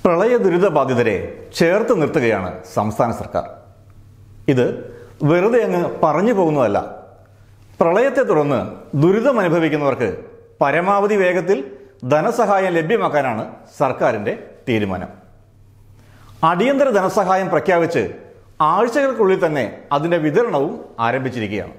പ്രളയ ദുരിതബാധിതരെ ചേർത്ത് നിർത്തുകയാണ് സംസ്ഥാന സർക്കാർ ഇത് വെറുതെ അങ്ങ് പറഞ്ഞു പോകുന്നതല്ല പ്രളയത്തെ തുടർന്ന് ദുരിതം അനുഭവിക്കുന്നവർക്ക് പരമാവധി വേഗത്തിൽ ധനസഹായം ലഭ്യമാക്കാനാണ് സർക്കാരിന്റെ തീരുമാനം അടിയന്തര ധനസഹായം പ്രഖ്യാപിച്ച് ആഴ്ചകൾക്കുള്ളിൽ തന്നെ അതിന്റെ വിതരണവും ആരംഭിച്ചിരിക്കുകയാണ്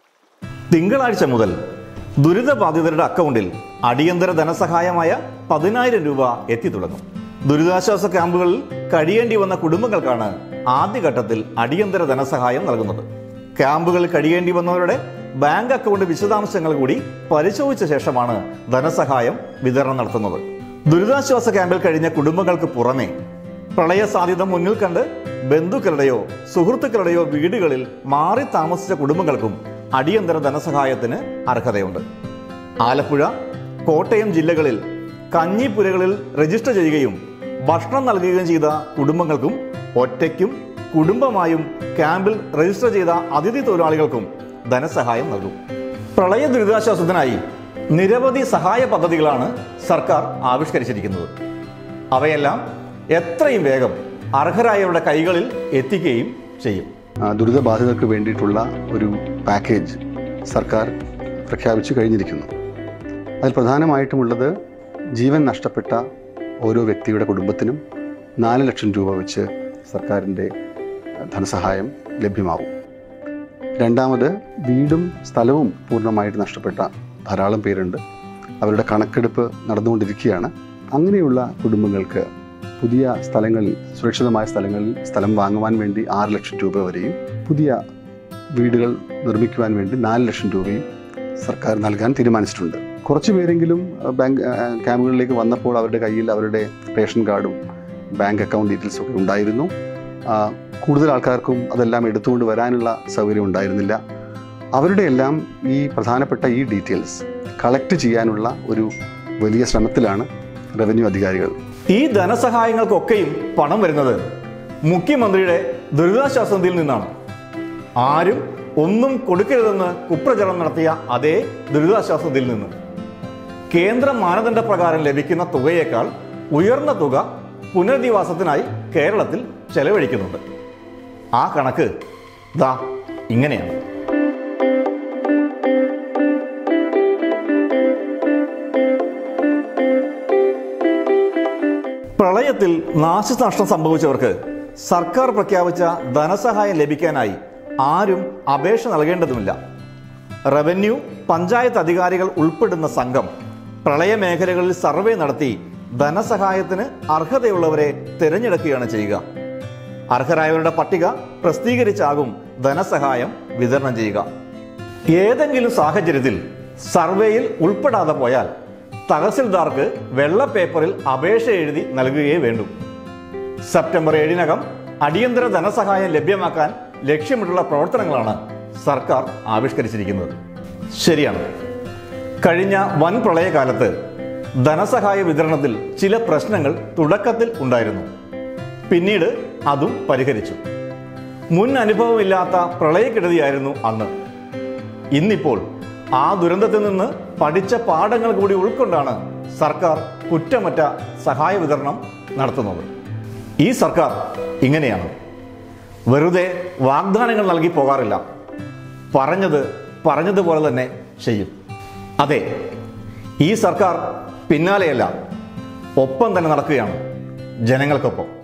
തിങ്കളാഴ്ച മുതൽ ദുരിതബാധിതരുടെ അക്കൗണ്ടിൽ അടിയന്തര ധനസഹായമായ പതിനായിരം രൂപ എത്തിത്തുടങ്ങും ദുരിതാശ്വാസ ക്യാമ്പുകളിൽ കഴിയേണ്ടി വന്ന കുടുംബങ്ങൾക്കാണ് ആദ്യഘട്ടത്തിൽ അടിയന്തര ധനസഹായം നൽകുന്നത് ക്യാമ്പുകളിൽ കഴിയേണ്ടി വന്നവരുടെ ബാങ്ക് അക്കൗണ്ട് വിശദാംശങ്ങൾ കൂടി പരിശോധിച്ച ശേഷമാണ് ധനസഹായം വിതരണം നടത്തുന്നത് ദുരിതാശ്വാസ ക്യാമ്പിൽ കഴിഞ്ഞ കുടുംബങ്ങൾക്ക് പുറമെ പ്രളയ സാധ്യത മുന്നിൽ കണ്ട് ബന്ധുക്കളുടെയോ സുഹൃത്തുക്കളുടെയോ വീടുകളിൽ മാറി താമസിച്ച കുടുംബങ്ങൾക്കും അടിയന്തര ധനസഹായത്തിന് അർഹതയുണ്ട് ആലപ്പുഴ കോട്ടയം ജില്ലകളിൽ കഞ്ഞിപ്പുരകളിൽ രജിസ്റ്റർ ചെയ്യുകയും ഭക്ഷണം നൽകുകയും ചെയ്ത കുടുംബങ്ങൾക്കും ഒറ്റയ്ക്കും കുടുംബമായും ക്യാമ്പിൽ രജിസ്റ്റർ ചെയ്ത അതിഥി തൊഴിലാളികൾക്കും ധനസഹായം നൽകും പ്രളയ ദുരിതാശ്വാസത്തിനായി നിരവധി സഹായ പദ്ധതികളാണ് സർക്കാർ ആവിഷ്കരിച്ചിരിക്കുന്നത് അവയെല്ലാം എത്രയും വേഗം അർഹരായവരുടെ കൈകളിൽ എത്തിക്കുകയും ചെയ്യും ആ, ദുരിതബാധിതർക്ക് വേണ്ടിയിട്ടുള്ള ഒരു പാക്കേജ് സർക്കാർ പ്രഖ്യാപിച്ചു കഴിഞ്ഞിരിക്കുന്നു അതിൽ പ്രധാനമായിട്ടുമുള്ളത് ജീവൻ നഷ്ടപ്പെട്ട ഓരോ വ്യക്തിയുടെ കുടുംബത്തിനും നാല് ലക്ഷം രൂപ വെച്ച് സർക്കാരിൻ്റെ ധനസഹായം ലഭ്യമാവും രണ്ടാമത് വീടും സ്ഥലവും പൂർണ്ണമായിട്ട് നഷ്ടപ്പെട്ട ധാരാളം പേരുണ്ട് അവരുടെ കണക്കെടുപ്പ് നടന്നുകൊണ്ടിരിക്കുകയാണ് അങ്ങനെയുള്ള കുടുംബങ്ങൾക്ക് പുതിയ സ്ഥലങ്ങളിൽ സുരക്ഷിതമായ സ്ഥലങ്ങളിൽ സ്ഥലം വാങ്ങുവാൻ വേണ്ടി ആറ് ലക്ഷം രൂപ വരെയും പുതിയ വീടുകൾ നിർമ്മിക്കുവാൻ വേണ്ടി നാല് ലക്ഷം രൂപയും സർക്കാർ നൽകാൻ തീരുമാനിച്ചിട്ടുണ്ട് കുറച്ച് പേരെങ്കിലും അഹ്, ബാങ്ക് അഹ്, ക്യാമ്പുകളിലേക്ക് വന്നപ്പോൾ അവരുടെ കയ്യിൽ അവരുടെ റേഷൻ കാർഡും ബാങ്ക് അക്കൗണ്ട് ഡീറ്റെയിൽസും ഒക്കെ ഉണ്ടായിരുന്നു ആ, കൂടുതൽ ആൾക്കാർക്കും അതെല്ലാം എടുത്തുകൊണ്ട് വരാനുള്ള സൗകര്യം ഉണ്ടായിരുന്നില്ല അവരുടെ എല്ലാം ഈ പ്രധാനപ്പെട്ട ഈ ഡീറ്റെയിൽസ് കളക്ട് ചെയ്യാനുള്ള ഒരു വലിയ ശ്രമത്തിലാണ് റവന്യൂ അധികാരികൾ ഈ ധനസഹായങ്ങൾക്കൊക്കെയും പണം വരുന്നത് മുഖ്യമന്ത്രിയുടെ ദുരിതാശ്വാസ നിധിയിൽ നിന്നാണ് ആരും ഒന്നും കൊടുക്കരുതെന്ന് കുപ്രചരണം നടത്തിയ അതേ ദുരിതാശ്വാസ നിധിയിൽ നിന്ന് കേന്ദ്ര മാനദണ്ഡ പ്രകാരം ലഭിക്കുന്ന തുകയേക്കാൾ ഉയർന്ന തുക പുനരധിവാസത്തിനായി കേരളത്തിൽ ചെലവഴിക്കുന്നുണ്ട് ആ കണക്ക് ദാ ഇങ്ങനെയാണ് പ്രളയത്തിൽ നാശനഷ്ടം സംഭവിച്ചവർക്ക് സർക്കാർ പ്രഖ്യാപിച്ച ധനസഹായം ലഭിക്കാനായി ആരും അപേക്ഷ നൽകേണ്ടതുമില്ല റവന്യൂ പഞ്ചായത്ത് അധികാരികൾ ഉൾപ്പെടുന്ന സംഘം പ്രളയ മേഖലകളിൽ സർവേ നടത്തി ധനസഹായത്തിന് അർഹതയുള്ളവരെ തിരഞ്ഞെടുക്കുകയാണ് ചെയ്യുക അർഹരായവരുടെ പട്ടിക പ്രസിദ്ധീകരിച്ചാകും ധനസഹായം വിതരണം ചെയ്യുക ഏതെങ്കിലും സാഹചര്യത്തിൽ സർവേയിൽ ഉൾപ്പെടാതെ പോയാൽ തഹസിൽദാർക്ക് വെള്ള പേപ്പറിൽ അപേക്ഷ എഴുതി നൽകുകയേ വേണ്ടൂ സെപ്റ്റംബർ ഏഴിനകം അടിയന്തര ധനസഹായം ലഭ്യമാക്കാൻ ലക്ഷ്യമിട്ടുള്ള പ്രവർത്തനങ്ങളാണ് സർക്കാർ ആവിഷ്കരിച്ചിരിക്കുന്നത് ശരിയാണ് കഴിഞ്ഞ വൻ പ്രളയകാലത്ത് ധനസഹായ വിതരണത്തിൽ ചില പ്രശ്നങ്ങൾ തുടക്കത്തിൽ ഉണ്ടായിരുന്നു പിന്നീട് അതും പരിഹരിച്ചു മുൻ അനുഭവമില്ലാത്ത പ്രളയക്കെടുതിയായിരുന്നു അന്ന് ഇന്നിപ്പോൾ ആ ദുരന്തത്തിൽ നിന്ന് പഠിച്ച പാഠങ്ങൾ കൂടി ഉൾക്കൊണ്ടാണ് സർക്കാർ കുറ്റമറ്റ സഹായ വിതരണം നടത്തുന്നത് ഈ സർക്കാർ ഇങ്ങനെയാണ് വെറുതെ വാഗ്ദാനങ്ങൾ നൽകി പോകാറില്ല പറഞ്ഞത് പറഞ്ഞതുപോലെ തന്നെ ചെയ്യും അതെ ഈ സർക്കാർ പിന്നാലെയല്ല ഒപ്പം തന്നെ നടക്കുകയാണ് ജനങ്ങൾക്കൊപ്പം